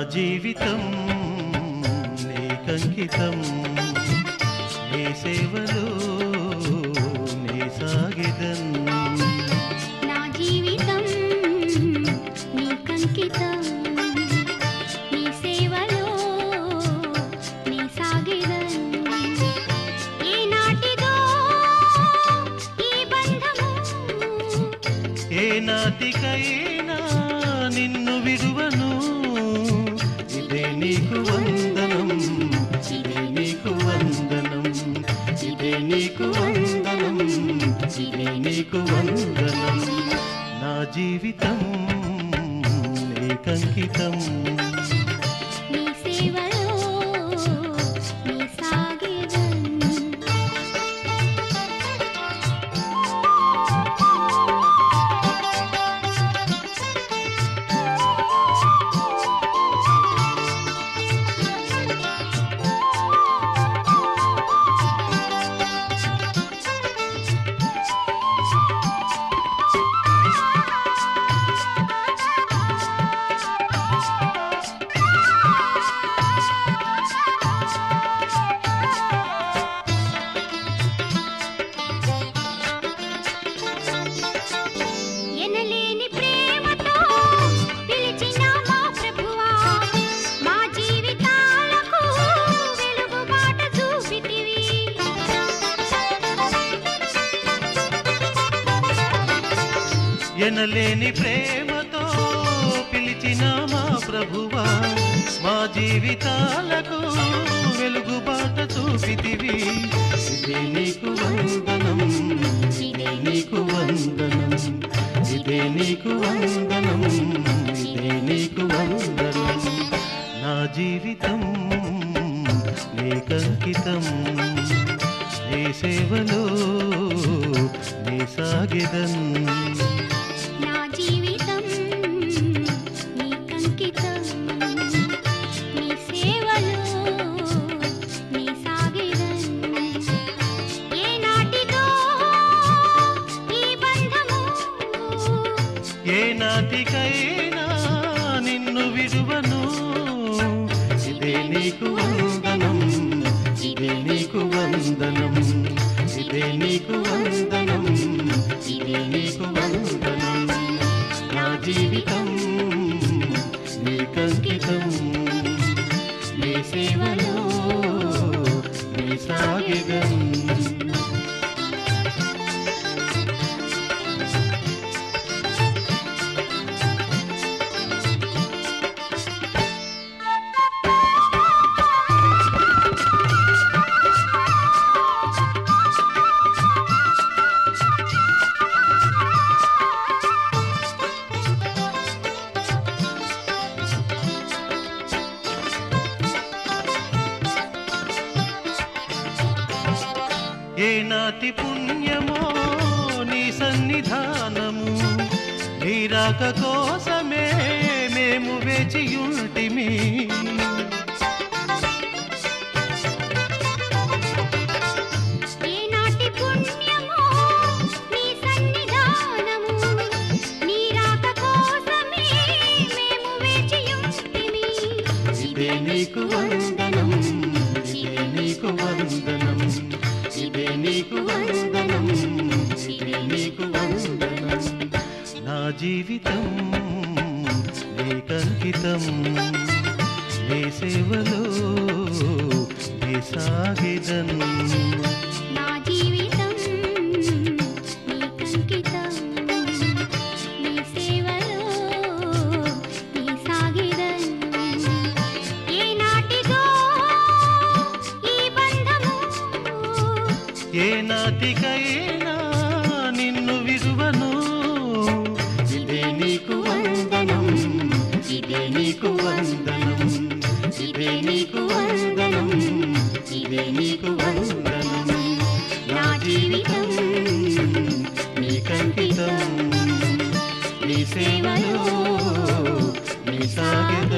జీవితం నీకంకితం నీ సేవలో నీ సాగిదన్ నా జీవితం నీకంకితం నీ సేవలో నీ సాగిదన్ ఏనాటిదో ఈ బంధము ఏ నాటికైనా నిన్ను విడువను ఇదే నీకు వందనం ఇదే నీకు వందనం ఇదే నీకు వందనం ఇదే నీకు వందనం నా జీవితం నీకంకితం నీ సేవలో నీ సాగిదన్ ఎనలేని ప్రేమతో పిలిచిన మా ప్రభువా మా జీవితాలకు వెలుగు బాట చూపితివి ఎనలేని ప్రేమతో పిలిచిన మా ప్రభువా మా జీవితాలకు వెలుగుబాట చూపితివి ఇదే నీకు వందనం ఇదే నీకు వందనం ఇదే నీకు వందనం ఇదే నీకు వందనం నా జీవితం నీకంకితం నీ సేవలో నీ సాగిదన్ నా జీవితం నీకంకితం నీ సేవలో నీ సాగిదన్ ఏనాటిదో ఈ బంధము ఏ నాటికైనా నిన్ను విడువను ఇదే నీకు వందనం ఇదే నీకు వందనం ఇదే నీకు వందనం ఇదే నీకు వందనం నా జీవితం నీకంకితం నీ సేవలో నీ సాగిదం ఏ నాటి పుణ్యమో నీ సన్నిధానము నీ రాక కోసమే మేము వేచియుంటిమి ఏనాటి పుణ్యమో నీ సన్నిధానము నీ రాక కోసమే మేము వేచియుంటిమి ఇదే నీకు వందనం ఇదే నీకు వందనం ఇదే నీకు వందనం ఇదే నీకు వందనం నా జీవితం నీకంకితం నీ సేవలో నీ సాగిదన్ నా జీవితం నీకంకితం నీ సేవలో నీ సాగిదన్ ఏనాటిదో ఈ బంధము ఏ నాటికైనా నిన్ను విడువను ఇదే నీకు వందనం ఇదే నీకు వందనం ఇదే నీకు వందనం ఇదే నీకు వందనం నా జీవితం నీకంకితం నీ సేవలో నీ సాగే